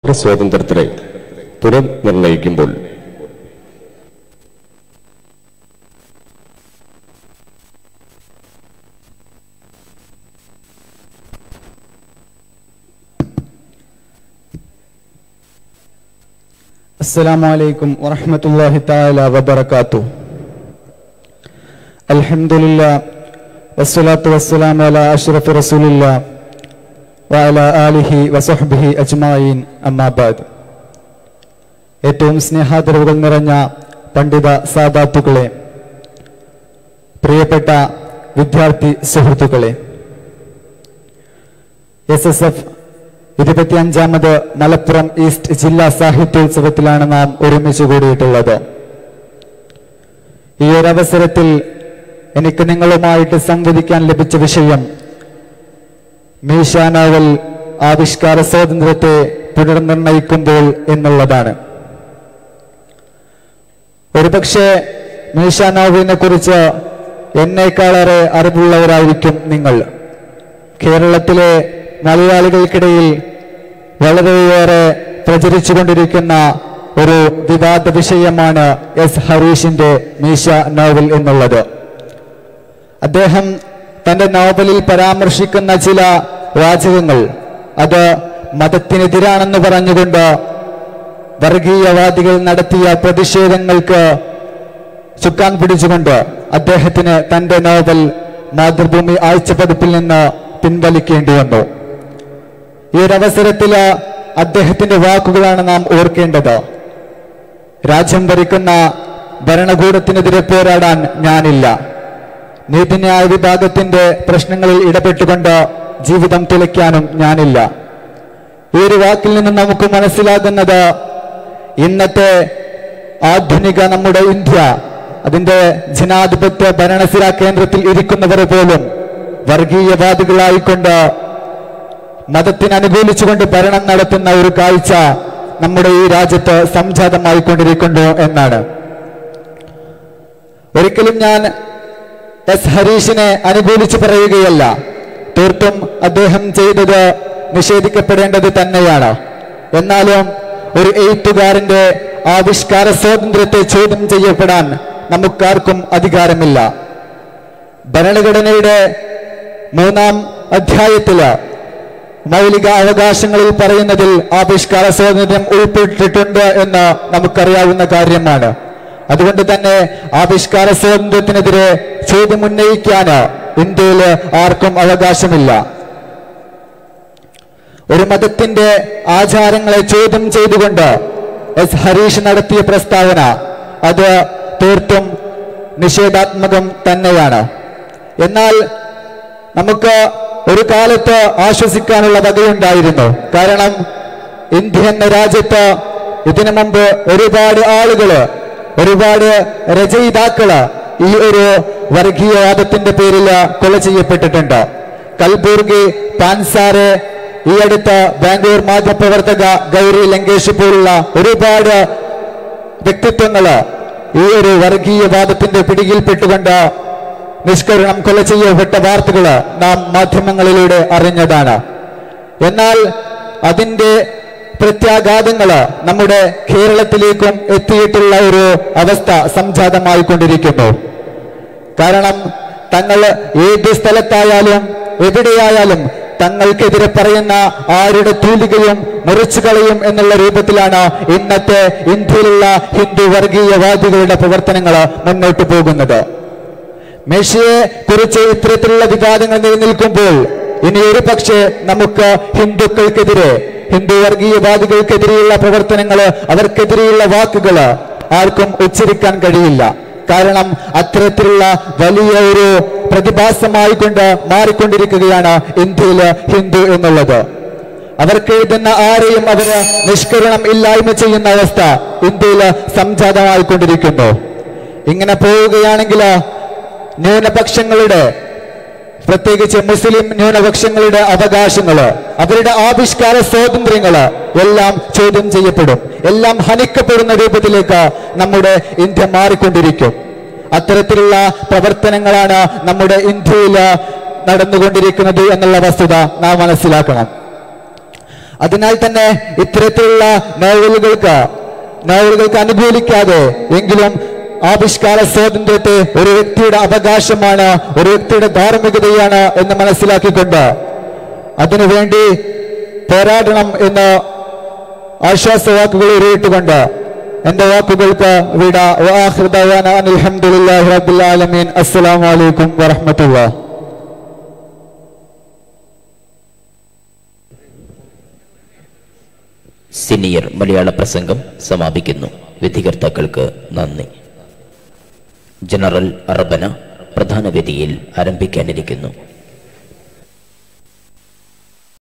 സ്വാതന്ത്ര്യത്തിനെ പുനർനിർണയിക്കുമ്പോൾ السلام عليكم ورحمة الله تعالى وبركاته الحمد لله والصلاة والسلام على أشرف رسول الله وعلى آله وصحبه أجمعين أما بعد ഏറ്റവും സ്നേഹാദരവുകൾ നിറഞ്ഞ പണ്ഡിത സാദാത്തുക്കളെ പ്രിയപ്പെട്ട വിദ്യാർത്ഥി സുഹൃത്തുക്കളെ എസ് എസ് എഫ് ഇരുപത്തിയഞ്ചാമത് മലപ്പുറം ഈസ്റ്റ് ജില്ലാ സാഹിത്യോത്സവത്തിലാണ് നാം ഒരുമിച്ച് കൂടിയിട്ടുള്ളത് ഈ ഒരു അവസരത്തിൽ എനിക്ക് നിങ്ങളുമായിട്ട് സംവദിക്കാൻ ലഭിച്ച വിഷയം മീശ നോവൽ ആവിഷ്കാര സ്വാതന്ത്ര്യത്തെ പുനർനിർണയിക്കുമ്പോൾ എന്നുള്ളതാണ് ഒരുപക്ഷെ മീശ നോവലിനെ കുറിച്ച് എന്നേക്കാളേറെ അറിവുള്ളവരായിരിക്കും നിങ്ങൾ കേരളത്തിലെ മലയാളികൾക്കിടയിൽ വളരെയേറെ പ്രചരിച്ചുകൊണ്ടിരിക്കുന്ന ഒരു വിവാദ വിഷയമാണ് എസ് ഹരീഷിന്റെ മീശ നോവൽ എന്നുള്ളത് അദ്ദേഹം തന്റെ നോവലിൽ പരാമർശിക്കുന്ന ചില വാചകങ്ങൾ അത് മതത്തിനെതിരാണെന്ന് പറഞ്ഞുകൊണ്ട് വർഗീയവാദികൾ നടത്തിയ പ്രതിഷേധങ്ങൾക്ക് ചുക്കാൻ പിടിച്ചുകൊണ്ട് അദ്ദേഹത്തിന് തന്റെ നോവൽ മാതൃഭൂമി ആഴ്ചപ്പതിപ്പിൽ നിന്ന് പിൻവലിക്കേണ്ടി വന്നു ഈ ഒരു അവസരത്തില് അദ്ദേഹത്തിന്റെ വാക്കുകളാണ് നാം ഓർക്കേണ്ടത് രാജ്യം ഭരിക്കുന്ന ഭരണകൂടത്തിനെതിരെ പോരാടാൻ ഞാനില്ല നീതിന്യായ വിഭാഗത്തിന്റെ പ്രശ്നങ്ങളിൽ ഇടപെട്ടുകൊണ്ട് ജീവിതം തുലയ്ക്കാനും ഞാനില്ല ഈ ഒരു വാക്കിൽ നിന്ന് നമുക്ക് മനസ്സിലാകുന്നത് ഇന്നത്തെ ആധുനിക നമ്മുടെ ഇന്ത്യ അതിന്റെ ജനാധിപത്യ ഭരണസിരാ കേന്ദ്രത്തിൽ ഇരിക്കുന്നവർ പോലും വർഗീയവാദികളായിക്കൊണ്ട് മതത്തിന് അനുകൂലിച്ചുകൊണ്ട് ഭരണം നടത്തുന്ന ഒരു കാഴ്ച നമ്മുടെ ഈ രാജ്യത്ത് സംജാതമായിക്കൊണ്ടിരിക്കുന്നു എന്നാണ് ഒരിക്കലും ഞാൻ എസ് ഹരീഷിനെ അനുകൂലിച്ച് പറയുകയല്ല തീർത്തും അദ്ദേഹം ചെയ്തത് നിഷേധിക്കപ്പെടേണ്ടത് തന്നെയാണ് എന്നാലും ഒരു എഴുത്തുകാരന്റെ ആവിഷ്കാര സ്വാതന്ത്ര്യത്തെ ചോദ്യം ചെയ്യപ്പെടാൻ നമുക്കാർക്കും അധികാരമില്ല ഭരണഘടനയുടെ മൂന്നാം അധ്യായത്തില് മൗലിക അവകാശങ്ങളിൽ പറയുന്നതിൽ ആവിഷ്കാര സ്വാതന്ത്ര്യം ഉൾപ്പെട്ടിട്ടുണ്ട് എന്ന് നമുക്കറിയാവുന്ന കാര്യമാണ് അതുകൊണ്ട് തന്നെ ആവിഷ്കാര സ്വാതന്ത്ര്യത്തിനെതിരെ ചോദ്യം ഉന്നയിക്കാന് ഇന്ത്യയില് ആർക്കും അവകാശമില്ല ഒരു മതത്തിന്റെ ആചാരങ്ങളെ ചോദ്യം ചെയ്തുകൊണ്ട് എസ് ഹരീഷ് നടത്തിയ പ്രസ്താവന അത് തീർത്തും നിഷേധാത്മകം തന്നെയാണ് എന്നാൽ നമുക്ക് ഒരു കാലത്ത് ആശ്വസിക്കാനുള്ള വകയുണ്ടായിരുന്നു കാരണം ഇന്ത്യ എന്ന രാജ്യത്ത് ഇതിനു മുമ്പ് ഒരുപാട് ആളുകള് ഒരുപാട് രചയിതാക്കള് ഈ ഒരു വർഗീയവാദത്തിന്റെ പേരിൽ കൊല ചെയ്യപ്പെട്ടിട്ടുണ്ട് കൽബുർഗി പാൻസാരെ ഈ അടുത്ത ബാംഗ്ലൂർ മാധ്യമപ്രവർത്തക ഗൗരി ലങ്കേഷ് പോലുള്ള ഒരുപാട് വ്യക്തിത്വങ്ങള് ഈ ഒരു വർഗീയവാദത്തിന്റെ പിടിയിൽപ്പെട്ടുകൊണ്ട് നിഷ്കരണം കൊല ചെയ്യപ്പെട്ട വാർത്തകൾ നാം മാധ്യമങ്ങളിലൂടെ അറിഞ്ഞതാണ് എന്നാൽ അതിന്റെ പ്രത്യാഘാതങ്ങള് നമ്മുടെ കേരളത്തിലേക്കും എത്തിയിട്ടുള്ള ഒരു അവസ്ഥ സംജാതമായിക്കൊണ്ടിരിക്കുന്നു കാരണം തങ്ങൾ ഏത് സ്ഥലത്തായാലും എവിടെയായാലും തങ്ങൾക്കെതിരെ പറയുന്ന ആരുടെ തൂലികയും മുറിച്ചു കളയും എന്നുള്ള രൂപത്തിലാണ് ഇന്നത്തെ ഇന്ത്യയിലുള്ള ഹിന്ദു വർഗീയവാദികളുടെ പ്രവർത്തനങ്ങൾ മുന്നോട്ട് പോകുന്നത് മെഷിയെ കുറിച്ച് ഇത്തരത്തിലുള്ള വിവാദങ്ങൾ നിലനിൽക്കുമ്പോൾ ഇനി ഒരു പക്ഷേ നമുക്ക് ഹിന്ദുക്കൾക്കെതിരെ ഹിന്ദു വർഗീയവാദികൾക്കെതിരെയുള്ള പ്രവർത്തനങ്ങൾ അവർക്കെതിരെയുള്ള വാക്കുകൾ ആർക്കും ഉച്ചരിക്കാൻ കഴിയില്ല കാരണം അത്തരത്തിലുള്ള വലിയ ഒരു പ്രതിഭാസമായിക്കൊണ്ട് മാറിക്കൊണ്ടിരിക്കുകയാണ് ഇന്ത്യയില് ഹിന്ദു എന്നുള്ളത് അവർക്ക് എഴുതുന്ന ആരെയും അവര് നിഷ്കരണം ഇല്ലായ്മ ചെയ്യുന്ന അവസ്ഥ ഇന്ത്യയില് സംജാതമായിക്കൊണ്ടിരിക്കുന്നു ഇങ്ങനെ പോവുകയാണെങ്കിൽ ന്യൂനപക്ഷങ്ങളുടെ പ്രത്യേകിച്ച് മുസ്ലിം ന്യൂനപക്ഷങ്ങളുടെ അവകാശങ്ങള് അവരുടെ ആവിഷ്കാര സ്വാതന്ത്ര്യങ്ങള് എല്ലാം ചോദ്യം ചെയ്യപ്പെടും എല്ലാം ഹനിക്കപ്പെടുന്ന രൂപത്തിലേക്ക് നമ്മുടെ ഇന്ത്യ മാറിക്കൊണ്ടിരിക്കും അത്തരത്തിലുള്ള പ്രവർത്തനങ്ങളാണ് നമ്മുടെ ഇന്ത്യയിൽ നടന്നുകൊണ്ടിരിക്കുന്നത് എന്നുള്ള വസ്തുത നാം മനസ്സിലാക്കണം അതിനാൽ തന്നെ ഇത്തരത്തിലുള്ള നോവലുകൾക്ക് നോവലുകൾക്ക് അനുകൂലിക്കാതെ എങ്കിലും ആവിഷ്കാര സ്വാതന്ത്ര്യത്തെ ഒരു വ്യക്തിയുടെ അവകാശമാണ് ഒരു വ്യക്തിയുടെ ധാർമ്മികതയാണ് എന്ന് മനസ്സിലാക്കിക്കൊണ്ട് അതിനുവേണ്ടി പോരാടണം എന്ന് ആശ്വാസവാക്കുകൾ ഉരുവിട്ടുകൊണ്ട് എന്റെ വാക്കുകൾക്ക് വിട അലഹമുല്ലാഹി റബ്ബിൽ ആലമീൻ അസ്സലാമു അലൈക്കും വറഹ്മത്തുള്ളാഹി സീനിയർ മലയാള പ്രസംഗം സമാപിക്കുന്നു വിധികർത്താക്കൾക്ക് നന്ദി ജനറൽ അറബന പ്രധാന വേദിയിൽ ആരംഭിക്കാനിരിക്കുന്നു